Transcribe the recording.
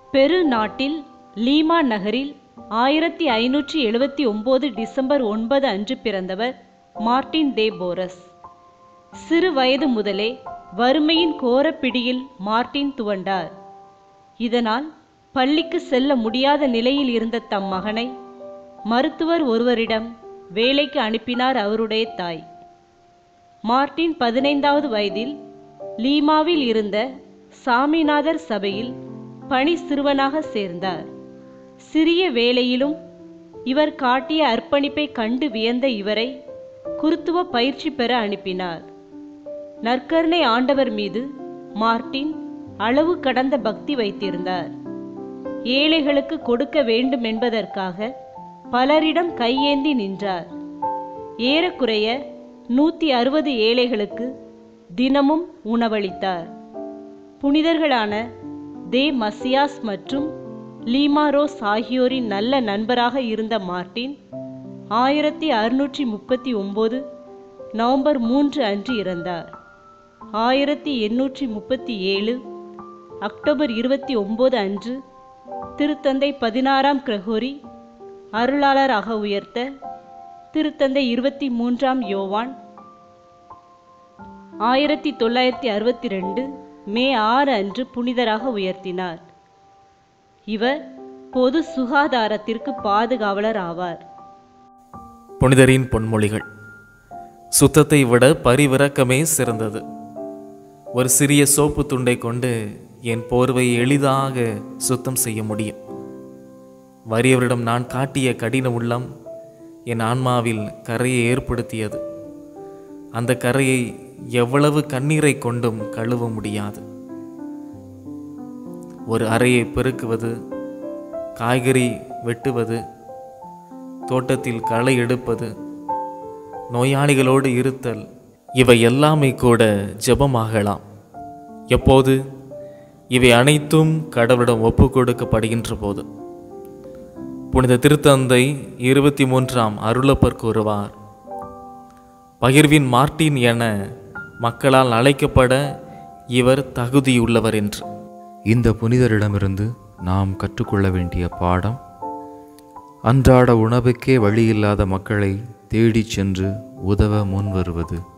பெரு நாட்டில் லீமா நகரில் ஆயிரத்தி ஐநூற்றி எழுபத்தி ஒன்பது டிசம்பர் ஒன்பது அன்று பிறந்தவர் மார்ட்டின் தே போரஸ் சிறு வயது முதலே வறுமையின் கோரப்பிடியில் மார்ட்டின் துவண்டார் இதனால் பள்ளிக்கு செல்ல முடியாத நிலையில் இருந்த தம் மகனை மருத்துவர் ஒருவரிடம் வேலைக்கு அனுப்பினார் அவருடைய தாய் மார்ட்டின் பதினைந்தாவது வயதில் லீமாவில் இருந்த சாமிநாதர் சபையில் பணி சிறுவனாக சேர்ந்தார் சிறிய வேலையிலும் இவர் காட்டிய அர்ப்பணிப்பை கண்டு வியந்த இவரை குருத்துவ பயிற்சி பெற அனுப்பினார் நற்கருணை ஆண்டவர் மீது மார்ட்டின் அளவு கடந்த பக்தி வைத்திருந்தார் ஏழைகளுக்கு கொடுக்க வேண்டும் என்பதற்காக பலரிடம் கையேந்தி நின்றார் ஏறக்குறைய நூற்றி அறுபது ஏழைகளுக்கு தினமும் உணவளித்தார் புனிதர்களான தே மசியாஸ் மற்றும் லீமாரோஸ் ஆகியோரின் நல்ல நண்பராக இருந்த மார்ட்டின் ஆயிரத்தி அறுநூற்றி முப்பத்தி ஒன்பது நவம்பர் மூன்று அன்று இறந்தார் ஆயிரத்தி எண்ணூற்றி முப்பத்தி ஏழு அக்டோபர் இருபத்தி ஒன்பது அன்று திருத்தந்தை பதினாறாம் கிரகோரி அருளாளராக உயர்த்த திருத்தந்தை இருபத்தி மூன்றாம் யோவான் ஆயிரத்தி தொள்ளாயிரத்தி அறுபத்தி ரெண்டு மே ஆறு அன்று புனிதராக உயர்த்தினார் இவர் பொது சுகாதாரத்திற்கு பாதுகாவலர் ஆவார் புனிதரின் பொன்மொழிகள் சுத்தத்தை விட பரிவிறக்கமே சிறந்தது ஒரு சிறிய சோப்பு துண்டை கொண்டு என் போர்வையை எளிதாக சுத்தம் செய்ய முடியும் வறியவரிடம் நான் காட்டிய கடின உள்ளம் என் ஆன்மாவில் கரையை ஏற்படுத்தியது அந்த கரையை எவ்வளவு கண்ணீரை கொண்டும் கழுவ முடியாது ஒரு அறையை பெருக்குவது காய்கறி வெட்டுவது தோட்டத்தில் களை எடுப்பது நோயாளிகளோடு இருத்தல் இவை எல்லாமே கூட ஜெபமாகலாம் எப்போது இவை அனைத்தும் கடவுளிடம் ஒப்பு கொடுக்கப்படுகின்ற போது புனித திருத்தந்தை இருபத்தி மூன்றாம் அருளப்பர் கூறுவார் பகிர்வின் மார்ட்டின் என மக்களால் அழைக்கப்பட இவர் தகுதியுள்ளவர் என்று இந்த புனிதரிடமிருந்து நாம் கற்றுக்கொள்ள வேண்டிய பாடம் அன்றாட உணவுக்கே வழியில்லாத மக்களை தேடிச் சென்று உதவ முன்வருவது